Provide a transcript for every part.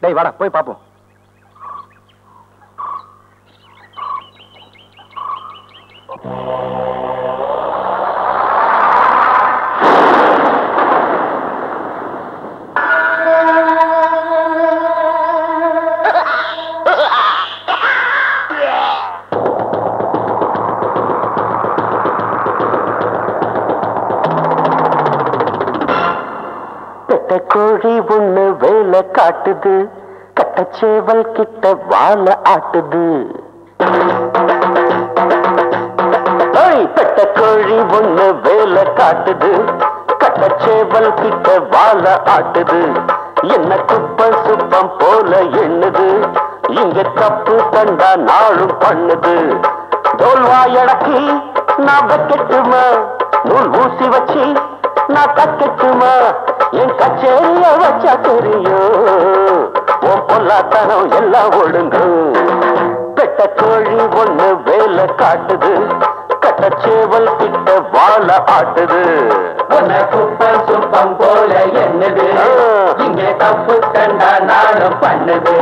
டேய் வாடா போய் பாப்போம் பெட்ட கோழி ஒண்ணு வேலை காட்டுது கட்டச்சேவல் கிட்ட வாழ ஆட்டுது ஓய், பெட்ட கோழி ஒண்ணு வேலை காட்டுது கட்டச்சேவல் கிட்ட வாழ ஆட்டுது என்ன குப்பம் சுப்பம் போல எண்ணுது இங்க தப்பு கண்டா நாளும் பண்ணுது தோல்வாயடக்கி நான் வைக்கட்டுமா நூல் ஊசி வச்சு நான் கக்கட்டுமா என் கச்சேரிய வச்சா தெரியும் உன் பொல்லாத்தனம் எல்லாம் ஒழுங்கும் பெட்ட கோழி ஒண்ணு வேலை காட்டுது கட்டச்சேவல் கிட்ட வாழ ஆட்டுது உன்னை குப்பம் சுப்பம் போல என்னது இங்கே தப்பு கண்டா நானும் பண்ணுது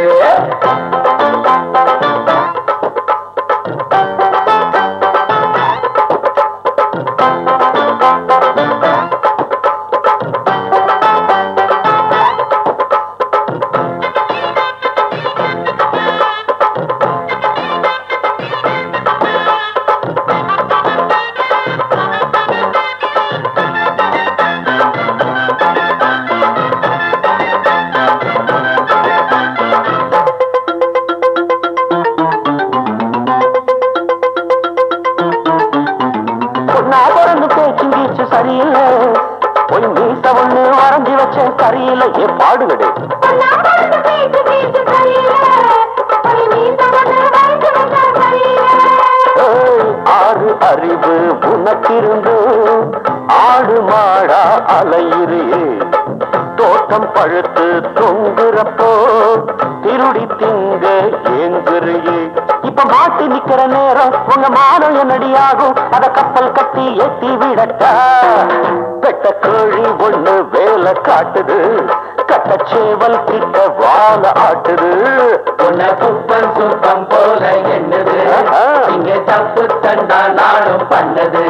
பொண்ணா பிறந்து பேச்சு கீச்சு சரியில்லை பொய் மீச ஒண்ணு வரைஞ்சி வச்ச சரியில்லை ஏ பாடுகடு ஏய், ஆறு அறிவு உனக்கிருந்து ஆடு மாடா அலையிறியே தோட்டம் பழுத்து தொங்குறப்போ திருடி திங்க ஏங்குறியே இப்ப மாட்டி நிக்கிற நேரம் உங்க மானம் என்னடியாகும் அத கப்பல் கட்டி எட்டி விடட்டா பெட்ட கோழி ஒண்ணு வேலை காட்டுது கட்டச்சேவல் கிட்ட வாழ ஆட்டுது உன்னை குப்பம் சுப்பம் போல என்னது இங்கே தப்பு கண்டா நானும் பண்ணது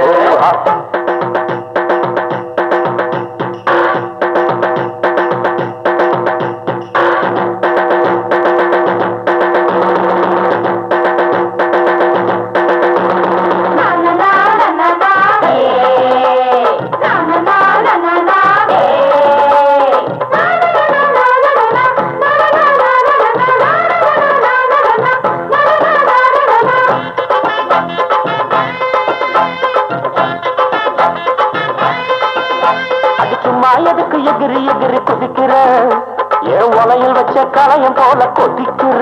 அது சும்மா எதுக்கு எகிரி எகிரி குதிக்கிற என் உலையில் வச்ச கலையம் போல கொதிக்கிற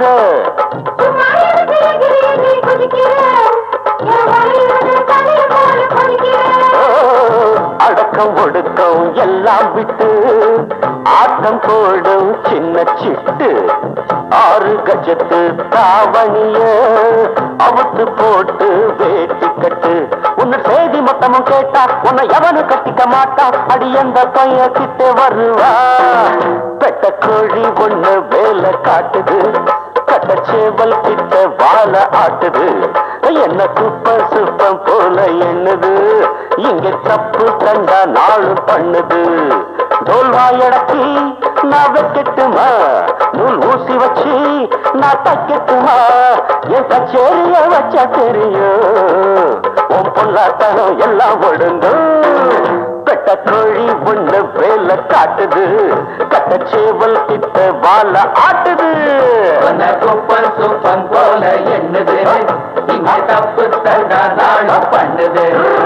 ஓ, அடக்கம் ஒடுக்கம் எல்லாம் விட்டு ஆட்டம் போடும் சின்ன சிட்டு ஆறு கஜத்து தாவணிய அவுத்து போட்டு வேட்டி கட்டு உன்னை செய்தி மொத்தமும் கேட்டா உன்னை எவனு கட்டிக்க மாட்டான் அடி எந்த பைய கிட்ட வருவா பெட்ட கோழி ஒண்ணு வேலை காட்டுது கட்டச்சேவல் கிட்ட வாழ ஆட்டுது என்ன குப்ப சுப்பம் போல எண்ணுது இங்க தப்பு கண்டா நாளு பண்ணுது தோல்வாயடக்கி நான் வைக்கட்டுமா நூல் ஊசி வச்சு நான் தைக்கட்டுமா என் கச்சேரிய வச்சா தெரியும் உன் பொல்லாத்தனம் எல்லாம் ஒழுங்கும் பெட்ட கோழி ஒண்ணு வேலை காட்டுது கட்டச்சேவல் கிட்ட வாழ ஆட்டுது உன்னை குப்பம் சுப்பம் போல என்னது இங்கே தப்பு கண்டா நானும் பண்ணுது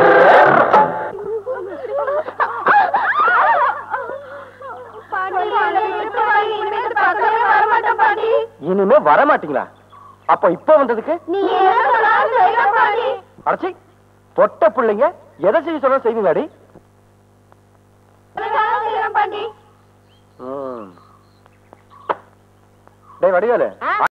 இனிமே வர மாட்டீங்களா அப்ப இப்ப வந்ததுக்கு அடைச்சி பொட்ட பிள்ளைங்க எதை செய்ய சொன்னா செய்வீங்களாடி ம். டேய் வடிவேலு